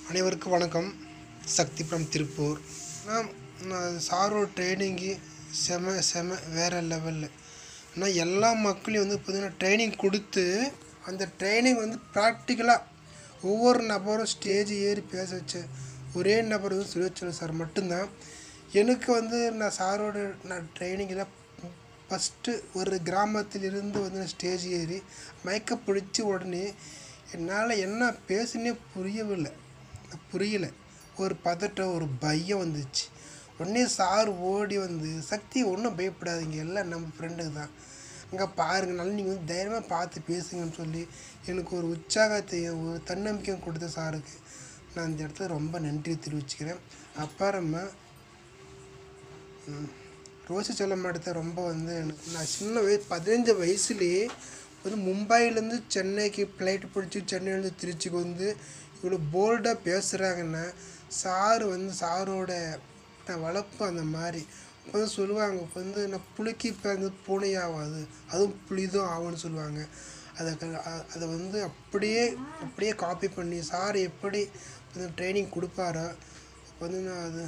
அனைவருக்கும் வணக்கம் சக்தி ஃப்ரம் திருப்பூர் நான் நான் சாரோட ட்ரைனிங்கு செம செம வேறு லெவலில் ஆனால் எல்லா மக்களையும் வந்து பார்த்தீங்கன்னா ட்ரைனிங் கொடுத்து அந்த ட்ரைனிங் வந்து ப்ராக்டிக்கலாக ஒவ்வொரு நபரும் ஸ்டேஜ் ஏறி பேச வச்ச ஒரே நபர் வந்து சுரேஷ்வரன் சார் மட்டும்தான் எனக்கு வந்து நான் சாரோட நான் ட்ரைனிங்கில் ஃபஸ்ட்டு ஒரு கிராமத்திலிருந்து வந்து நான் ஸ்டேஜ் ஏறி மயக்க பிடிச்ச உடனே என்னால் என்ன பேசுனே புரியவில்லை புரியல ஒரு பதட்டம் ஒரு பயம் வந்துச்சு உடனே சார் ஓடி வந்து சக்தி ஒன்றும் பயப்படாதீங்க எல்லாம் நம்ம ஃப்ரெண்டுக்கு தான் அங்கே பாருங்க நல்லா நீங்கள் வந்து தைரியமாக பார்த்து பேசுங்கன்னு சொல்லி எனக்கு ஒரு உற்சாகத்தையும் ஒரு தன்னம்பிக்கையும் கொடுத்த சாருக்கு நான் இந்த இடத்துல ரொம்ப நன்றி தெரிவிச்சுக்கிறேன் அப்புறமா ரோசி சொல்ல மாட்டேன் ரொம்ப வந்து எனக்கு நான் சின்ன வயசு பதினஞ்சு வயசுலேயே வந்து மும்பையிலேருந்து சென்னைக்கு ஃப்ளைட் பிடிச்சி சென்னையிலேருந்து திருச்சிக்கு வந்து இவ்வளோ போல்டாக பேசுகிறாங்கன்னா சார் வந்து சாரோட நான் வளர்ப்பு அந்த மாதிரி இப்போ வந்து சொல்லுவாங்க இப்போ வந்து நான் புளிக்கு பிறந்து பூனையாகாது அதுவும் புளிதும் ஆகும்னு சொல்லுவாங்க அதை க- அ- அதை வந்து அப்படியே அப்படியே காப்பி பண்ணி சார் எப்படி ட்ரைனிங் கொடுப்பாரோ இப்போ வந்து நான் அது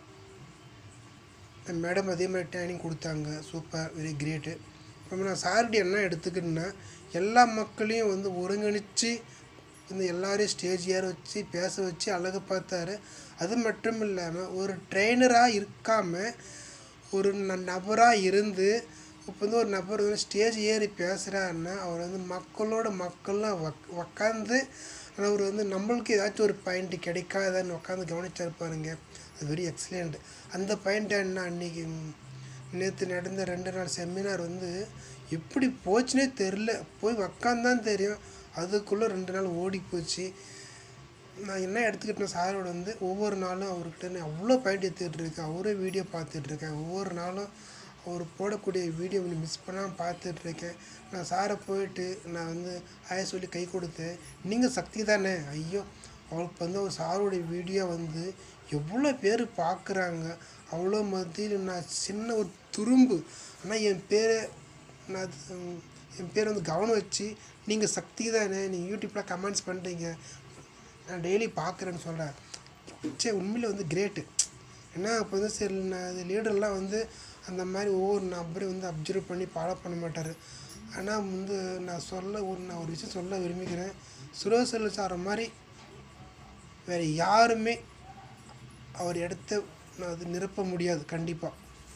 மேடம் அதே மாதிரி ட்ரைனிங் கொடுத்தாங்க சூப்பர் வெரி கிரேட்டு இப்போ நான் சார்கிட்ட என்ன எடுத்துக்கிட்டேன்னா எல்லா மக்களையும் வந்து ஒருங்கிணைச்சு இந்த எல்லாரையும் ஸ்டேஜ் ஏற வச்சு பேச வச்சு அழகு பார்த்தாரு அது மட்டும் இல்லாமல் ஒரு ட்ரெயினராக இருக்காமல் ஒரு நபராக இருந்து இப்போ வந்து ஒரு நபர் வந்து ஸ்டேஜ் ஏறி பேசுகிறாருன்னா அவர் வந்து மக்களோட மக்கள்லாம் உக் உக்காந்து அவர் வந்து நம்மளுக்கு ஏதாச்சும் ஒரு பாயிண்ட் கிடைக்காதான்னு உட்காந்து கவனிச்சா பாருங்க அது வெரி எக்ஸலண்ட் அந்த பாயிண்ட் என்ன அன்னைக்கு நேற்று நடந்த ரெண்டு நாள் செமினார் வந்து எப்படி போச்சுனே தெரில போய் உக்காந்தான் தெரியும் அதுக்குள்ளே ரெண்டு நாள் ஓடி போச்சு நான் என்ன எடுத்துக்கிட்டேன் சாரோட வந்து ஒவ்வொரு நாளும் அவர்கிட்ட நான் அவ்வளோ பாயிண்ட் எடுத்துகிட்டு இருக்கேன் அவரே வீடியோ பார்த்துட்டு இருக்கேன் ஒவ்வொரு நாளும் அவர் போடக்கூடிய வீடியோ மிஸ் பண்ணாமல் பார்த்துட்டு இருக்கேன் நான் சாரை போயிட்டு நான் வந்து ஆய சொல்லி கை கொடுத்தேன் நீங்கள் சக்தி தானே ஐயோ அவளுக்கு வந்து ஒரு சாரோடைய வீடியோ வந்து எவ்வளோ பேர் பார்க்குறாங்க அவ்வளோ மத்தியில் நான் சின்ன ஒரு துரும்பு ஆனால் என் பேரை நான் அது, உம், என் பேர் வந்து கவனம் வச்சு நீங்கள் சக்தி தானே நீங்கள் யூடியூப்பில் கமெண்ட்ஸ் பண்ணுறீங்க நான் டெய்லி பார்க்குறேன்னு சொல்கிறேன் சே உண்மையில் வந்து கிரேட்டு ஏன்னா இப்போ வந்து சரி நான் அது லீடர்லாம் வந்து அந்த மாதிரி ஒவ்வொரு நபரையும் வந்து அப்சர்வ் பண்ணி ஃபாலோ பண்ண மாட்டார் ஆனால் வந்து நான் சொல்ல ஒரு நான் ஒரு விஷயம் சொல்ல விரும்புகிறேன் சுரேஷ் சார் மாதிரி வேறு யாருமே அவர் இடத்த நான் அது நிரப்ப முடியாது கண்டிப்பாக